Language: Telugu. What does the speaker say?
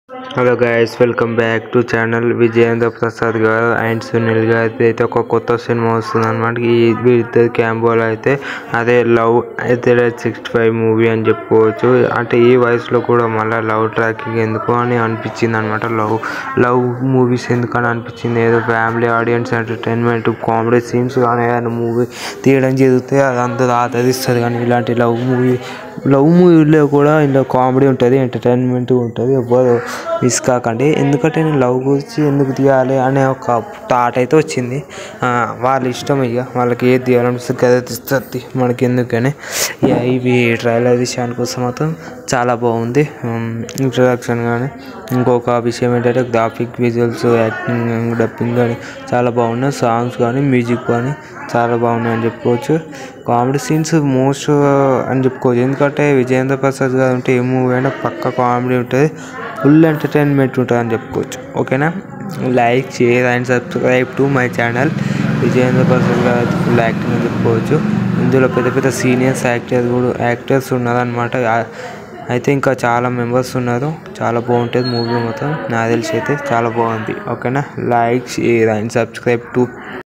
hello guys welcome back to channel Vijayendra Prasad garu and Sunil గారి అయితే ఒక కొత్త సినిమా వస్తుంది అనమాట ఈ వీరిద్దరి క్యాంబోలో అయితే అదే లవ్ అయితే సిక్స్టీ ఫైవ్ మూవీ అని చెప్పుకోవచ్చు అంటే ఈ వయసులో కూడా మళ్ళీ లవ్ ట్రాకింగ్ ఎందుకు అని అనిపించింది అనమాట లవ్ లవ్ మూవీస్ ఎందుకని అనిపించింది ఏదో family audience entertainment comedy scenes కానీ ఏదైనా మూవీ తీయడం జరిగితే అది అందరూ ఆదరిస్తారు కానీ ఇలాంటి లవ్ మూవీ లవ్ మూవీలో కూడా ఇందులో కామెడీ ఉంటుంది ఎంటర్టైన్మెంట్ ఉంటుంది ఎవ్వరు మిస్ కాకండి ఎందుకంటే నేను లవ్ గురించి ఎందుకు తీయాలి అనే ఒక థాట్ అయితే వచ్చింది ఆ, వాళ్ళ ఇష్టం ఇక వాళ్ళకి ఏది తీయాలనిపిస్తుంది కదా తీస్తుంది మనకి ఎందుకని ఇక ఇవి ట్రైలర్ విషయానికి వస్తే మాత్రం చాలా బాగుంది ఇంట్రడక్షన్ కానీ ఇంకొక విషయం ఏంటంటే గ్రాఫిక్ విజువల్స్ యాక్టింగ్ డబ్బింగ్ కానీ చాలా బాగున్నాయి సాంగ్స్ కానీ మ్యూజిక్ కానీ చాలా బాగున్నాయి అని చెప్పుకోవచ్చు కామెడీ సీన్స్ మోస్ట్ అని చెప్పుకోవచ్చు ఎందుకంటే విజయేంద్ర ప్రసాద్ గారు ఉంటే ఏ మూవీ అయినా పక్క కామెడీ ఉంటుంది ఫుల్ ఎంటర్టైన్మెంట్ ఉంటుంది అని చెప్పుకోవచ్చు ఓకేనా like share and subscribe to my channel Vijayendra Prasad garu full acting అని చెప్పుకోవచ్చు ఇందులో పెద్ద పెద్ద సీనియర్స్ యాక్టర్స్ కూడా యాక్టర్స్ ఉన్నారనమాట అయితే ఇంకా చాలా మెంబర్స్ ఉన్నారు చాలా బాగుంటుంది మూవీ మొత్తం నాకు తెలిసి అయితే చాలా బాగుంది ఓకేనా like share and subscribe to